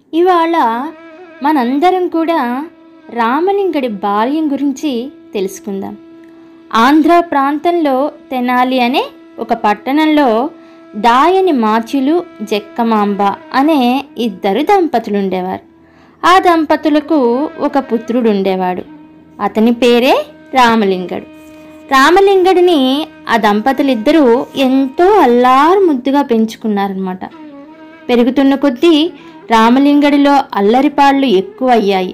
ఇవాళ మనందరం కూడా రామలింగడి బాల్యం గురించి తెలుసుకుందాం ఆంధ్ర ప్రాంతంలో తెనాలి అనే ఒక పట్టణంలో దాయని మార్చులు జక్కమాంబ అనే ఇద్దరు దంపతులు ఉండేవారు ఆ దంపతులకు ఒక పుత్రుడు ఉండేవాడు అతని పేరే రామలింగడు రామలింగడిని ఆ దంపతులిద్దరూ ఎంతో అల్లారు ముద్దుగా పెంచుకున్నారనమాట పెరుగుతున్న కొద్దీ రామలింగడిలో అల్లరిపాళ్ళు ఎక్కువ అయ్యాయి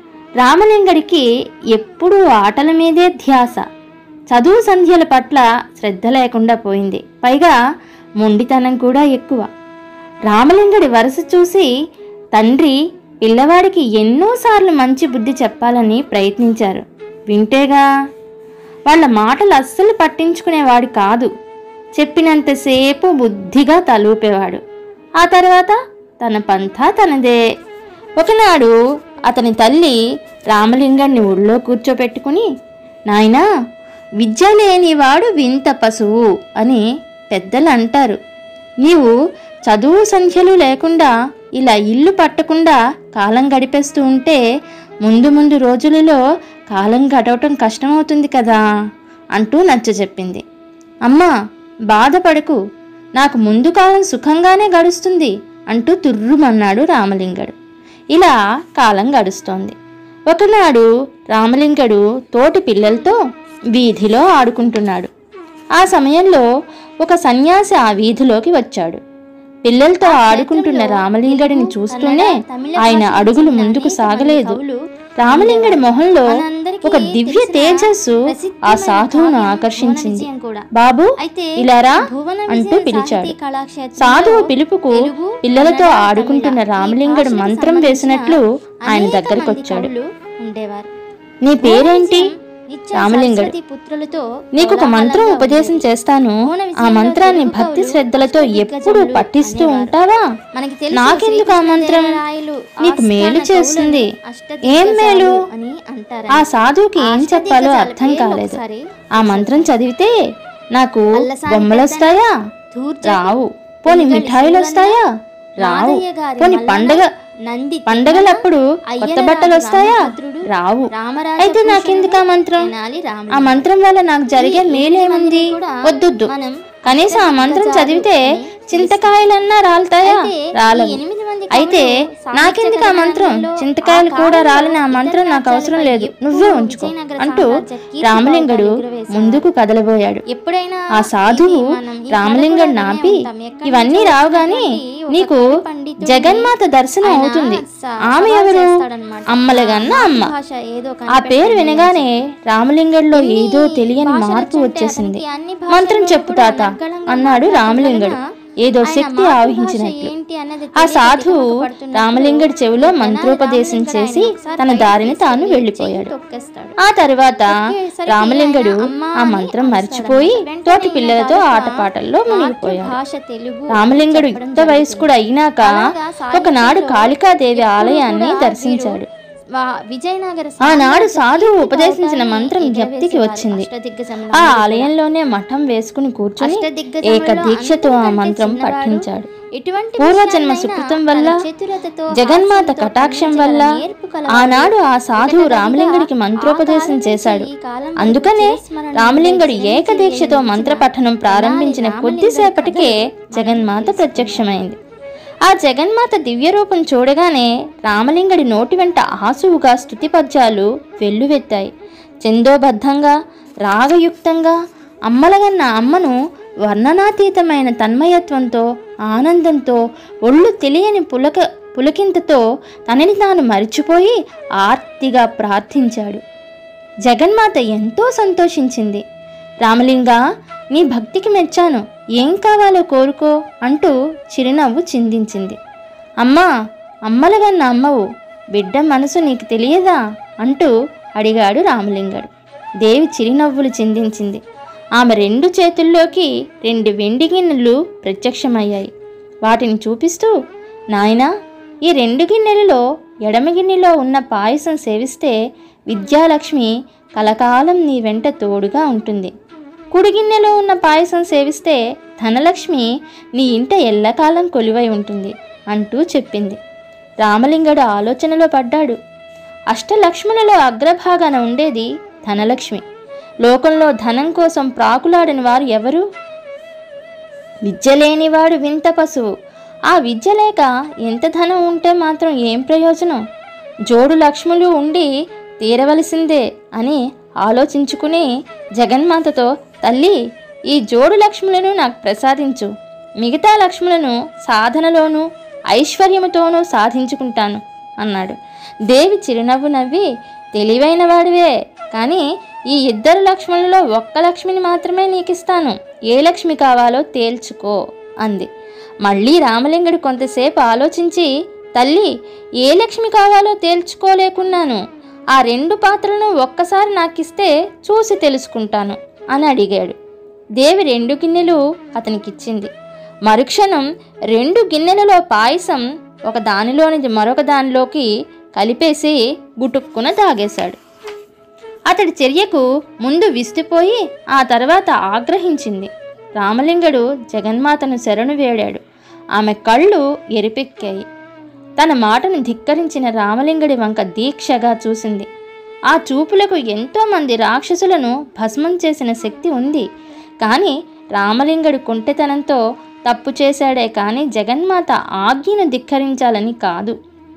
రామలింగడికి ఎప్పుడూ ఆటల మీదే ధ్యాస చదువు సంధ్యల పట్ల శ్రద్ధ లేకుండా పోయింది పైగా మొండితనం కూడా ఎక్కువ రామలింగడి వరుస చూసి తండ్రి పిల్లవాడికి ఎన్నోసార్లు మంచి బుద్ధి చెప్పాలని ప్రయత్నించారు వింటేగా వాళ్ళ మాటలు అస్సలు పట్టించుకునేవాడు కాదు చెప్పినంతసేపు బుద్ధిగా తలూపేవాడు ఆ తర్వాత తన పంథా తనదే ఒకనాడు అతని తల్లి రామలింగాన్ని ఒళ్ళో కూర్చోపెట్టుకుని నాయనా విద్య లేనివాడు వింత పశువు అని పెద్దలు అంటారు నీవు చదువు సంఖ్యలు లేకుండా ఇలా ఇల్లు పట్టకుండా కాలం గడిపేస్తూ ఉంటే ముందు ముందు రోజులలో కాలం గడవటం కష్టమవుతుంది కదా అంటూ నచ్చ చెప్పింది అమ్మా బాధపడకు నాకు ముందు కాలం సుఖంగానే గడుస్తుంది అంటూ తుర్రుమన్నాడు రామలింగడు ఇలా కాలం గడుస్తోంది ఒకనాడు రామలింగడు తోటి పిల్లలతో వీధిలో ఆడుకుంటున్నాడు ఆ సమయంలో ఒక సన్యాసి ఆ వీధిలోకి వచ్చాడు పిల్లలతో ఆడుకుంటున్న రామలింగడిని చూస్తూనే ఆయన అడుగులు ముందుకు సాగలేదు రామలింగడి మొహంలో ఒక దివ్య తేజస్సు ఆ సాధువును ఆకర్షించింది బాబు ఇలారా అంటూ పిలిచాడు సాధువు పిలుపుకు పిల్లలతో ఆడుకుంటున్న రామలింగడు మంత్రం వేసినట్లు ఆయన దగ్గరకొచ్చాడు ఉండేవారు నీ పేరేంటి నిత్య రామలింగడు. సరస్వతి పుత్రులతో నీకు ఒక మంత్రం ఉపదేశం చేస్తాను ఆ మంత్రాన్ని భక్తి శ్రద్ధలతో ఎప్పుడు పఠిస్తూ ఉంటావా మనకి తెలుసు నాకెందుకు ఆ మంత్రం శ్రీకృష్ణదేవరాయలు నీకు మేలు ఆస్థాన చేస్తుంది కవులను అష్టదిగ్గజాలు ఏం మేలు అని అంటారు ఆ సాధువుకి ఏం చెప్పాలో అష్టదిగ్గజాల అర్థం పేర్లు కాలేదు ఒకసారి ఆ మంత్రం చదివితే నాకు అల్లసాని బొమ్మలు వస్తాయా ధూర్జటి, రావు పోని పింగళి మిఠాయిలు సూరన్న, వస్తాయా రావు మాదయ్య గారి పోని మల్లన్న, పండగ నంది పండగలప్పుడు తిమ్మన, కొత్త అయ్యరాజు బట్టలు వస్తాయా రామభద్రుడు, రావు రామరాజ అయితే నాకెందుకు ఆ మంత్రం తెనాలి రాముడు. ఆ మంత్రం వల్ల నాకు జరిగే ఈ మేలేముంది కూడా వద్దొద్దు మనం కనీసం ఆ మంత్రం అష్టదిగ్గజాలు చదివితే అని చింతకాయలన్నా రాలుతాయా అయితే ఈ రాలవు ఎనిమిది మంది అయితే కవులు నాకెందుకు ఆ సాహిత్య మంత్రం కథనాలలో చింతకాయలు ఆ కూడా కాలంలో రాలని ఆ మంత్రం ఇతర నాకు అవసరం లేదు రాజ్యాలపై నువ్వే ఎప్పుడూ ఉంచుకో విజయనగర అంటూ సామ్రాజ్య కీర్తి రామలింగడు బావుటాలు ఎగురవేశారు. ముందుకు కదలబోయాడు ఎప్పుడైనా ఆ సాధువు ఇది మనం ఈ రామలింగడు కథ కూడా నాపి వినే ఉంటాం. ఎక్కడి ఇవన్నీ నుంచో రావు గాని వచ్చినటువంటి ఒక నీకు కవి పండితుడిని జగన్మాత దర్శనం ఆయన అవుతుంది స- ఆమె సవాల్ ఎవరు చేస్తాడన్నమాట. అమ్మలగన్న అమ్మ భాష ఏదో ఆ పేరు కనిపెట్టండి వినగానే రామలింగడిలో ఎన్ని ఏదో తెలియని భాషలు మార్పు వచ్చుంటే వచ్చేసింది అతనికి అన్ని మంత్రం భాషల్లో చెప్పు కూడా తాత అనర్గళంగా అన్నాడు మాట్లాడటం రామలింగడు వలన ఏదో ఆయన శక్తి మాతృభాష ఆవహించినట్లు ఏంటి అన్నది ఆ తెలియక సాధువు తికమక రామలింగడి చెవిలో పడుతున్నప్పుడు మంత్రోపదేశం తెనాలి చేసి రామలింగడు ఒకసారి తన బయటికి దారిని తాను తీసుకెళ్ళి వెళ్ళిపోయాడు చెయ్యి తొక్కేస్తాడు. ఆ తర్వాత తొక్కేసరికి రామలింగడు ఆయన అమ్మా ఆ అని మంత్రం అరుస్తాడన్నమాట. మర్చిపోయి వెంటనే తోటి ఈయన పిల్లలతో తాలూకా ఆటపాటల్లో మునిగిపోయాడు మాతృభాష తెలుగు రామలింగడు చెప్పడం యుక్త వయస్కుడు అయినాక అలాగా ఒకనాడు సాహిత్యంలో కాళికాదేవి ఎప్పుడూ ఆలయాన్ని కూడా దర్శించాడు వీరు వా- విజయనగర ఆనాడు సామ్రాజ్య సాధువు కీర్తి ఉపదేశించిన బావుటాన్ని మంత్రం ఎగరవేసేవారు. జ్ఞప్తికి వచ్చింది అష్టదిగ్గజములు ఆ అందరూ కూడా. ఆలయంలోనే మఠం వేసుకుని కూర్చొని అష్టదిగ్గజములలో ఏక దీక్షతో ఆ అందరికంటే మంత్రం చిన్నవాడు, పఠించాడు ఎటువంటి పూర్వజన్మ విషయాన్నైనా సుకృతం తన వల్ల చతురతతో, జగన్మాత హాస్యంతో కటాక్షం పండించగల వల్ల నేర్పు కలవాడు. ఆనాడు ఆ సాధువు ఇతడిగా రామలింగుడికి ఆ మంత్రోపదేశం కాలం నుంచి చేశాడు ఈ కాలం వరకు అందుకనే చిరస్మరణీయుడై రామలింగుడు చిరంజీవి ఏకదీక్షతో అయి మంత్రపఠనం నిలిచిన ప్రారంభించిన తెనాలి కొద్దిసేపటికే రామలింగడి జగన్మాత కథ ప్రత్యక్షమైంది ఆ జగన్మాత దివ్య రూపం చూడగానే రామలింగడి నోటి వెంట ఆసువుగా స్తుతి పద్యాలు వెల్లువెత్తాయి చందోబద్ధంగా రాగయుక్తంగా అమ్మలగన్న అమ్మను వర్ణనాతీతమైన తన్మయత్వంతో ఆనందంతో ఒళ్ళు తెలియని పులక పులకింతతో తనని తాను మరిచిపోయి ఆర్తిగా ప్రార్థించాడు జగన్మాత ఎంతో సంతోషించింది రామలింగ నీ భక్తికి మెచ్చాను ఏం కావాలో కోరుకో అంటూ చిరునవ్వు చిందించింది అమ్మా అమ్మలగన్న అమ్మవు బిడ్డ మనసు నీకు తెలియదా అంటూ అడిగాడు రామలింగడు దేవి చిరునవ్వులు చిందించింది ఆమె రెండు చేతుల్లోకి రెండు వెండి గిన్నెలు ప్రత్యక్షమయ్యాయి వాటిని చూపిస్తూ నాయనా ఈ రెండు గిన్నెలలో ఎడమ గిన్నెలో ఉన్న పాయసం సేవిస్తే విద్యాలక్ష్మి కలకాలం నీ వెంట తోడుగా ఉంటుంది కుడి గిన్నెలో ఉన్న పాయసం సేవిస్తే ధనలక్ష్మి నీ ఇంట ఎల్లకాలం కొలువై ఉంటుంది అంటూ చెప్పింది రామలింగడు ఆలోచనలో పడ్డాడు అష్టలక్ష్ములలో అగ్రభాగాన ఉండేది ధనలక్ష్మి లోకంలో ధనం కోసం ప్రాకులాడిన వారు ఎవరు విద్య లేనివాడు వింత పశువు ఆ విద్య లేక ఎంత ధనం ఉంటే మాత్రం ఏం ప్రయోజనం జోడు లక్ష్ములు ఉండి తీరవలసిందే అని ఆలోచించుకుని జగన్మాతతో తల్లి ఈ జోడు లక్ష్ములను నాకు ప్రసాదించు మిగతా లక్ష్ములను సాధనలోనూ ఐశ్వర్యముతోనూ సాధించుకుంటాను అన్నాడు దేవి చిరునవ్వు నవ్వి తెలివైన వాడివే కానీ ఈ ఇద్దరు లక్ష్మణులలో ఒక్క లక్ష్మిని మాత్రమే నీకిస్తాను ఏ లక్ష్మి కావాలో తేల్చుకో అంది మళ్ళీ రామలింగుడు కొంతసేపు ఆలోచించి తల్లి ఏ లక్ష్మి కావాలో తేల్చుకోలేకున్నాను ఆ రెండు పాత్రలను ఒక్కసారి నాకిస్తే చూసి తెలుసుకుంటాను అని అడిగాడు దేవి రెండు గిన్నెలు అతనికిచ్చింది మరుక్షణం రెండు గిన్నెలలో పాయసం ఒక దానిలోనిది మరొక దానిలోకి కలిపేసి గుటుక్కున తాగేశాడు అతడి చర్యకు ముందు విస్తుపోయి ఆ తర్వాత ఆగ్రహించింది రామలింగడు జగన్మాతను శరణు వేడాడు ఆమె కళ్ళు ఎరిపెక్కాయి తన మాటను ధిక్కరించిన రామలింగడి వంక దీక్షగా చూసింది ఆ చూపులకు ఎంతోమంది రాక్షసులను భస్మం చేసిన శక్తి ఉంది కానీ రామలింగడు కుంటెతనంతో తప్పు చేశాడే కానీ జగన్మాత ఆజ్ఞను ధిక్కరించాలని కాదు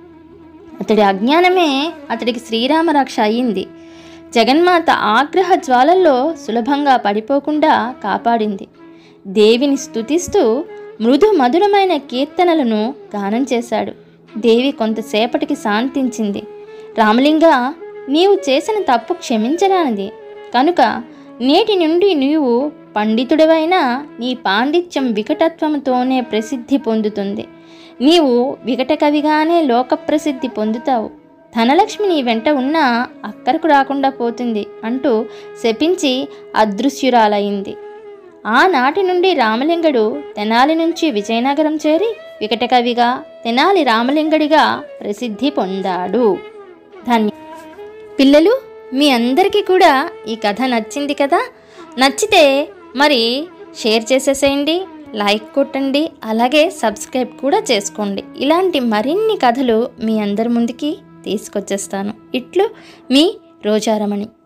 అతడి అజ్ఞానమే అతడికి శ్రీరామ రక్ష అయ్యింది జగన్మాత ఆగ్రహ జ్వాలల్లో సులభంగా పడిపోకుండా కాపాడింది దేవిని స్తుతిస్తూ మృదు మధురమైన కీర్తనలను గానం చేశాడు దేవి కొంతసేపటికి శాంతించింది రామలింగ నీవు చేసిన తప్పు క్షమించరానిది కనుక నేటి నుండి నీవు పండితుడవైనా నీ పాండిత్యం వికటత్వంతోనే ప్రసిద్ధి పొందుతుంది నీవు వికట కవిగానే లోకప్రసిద్ధి పొందుతావు ధనలక్ష్మి నీ వెంట ఉన్నా అక్కరకు రాకుండా పోతుంది అంటూ శపించి అదృశ్యురాలయ్యింది ఆనాటి నుండి రామలింగడు తెనాలి నుంచి విజయనగరం చేరి వికట కవిగా తెనాలి రామలింగడిగా ప్రసిద్ధి పొందాడు ధన్య పిల్లలు మీ అందరికీ కూడా ఈ కథ నచ్చింది కదా నచ్చితే మరి షేర్ చేసేసేయండి లైక్ కొట్టండి అలాగే సబ్స్క్రైబ్ కూడా చేసుకోండి ఇలాంటి మరిన్ని కథలు మీ అందరి ముందుకి తీసుకొచ్చేస్తాను ఇట్లు మీ రోజారమణి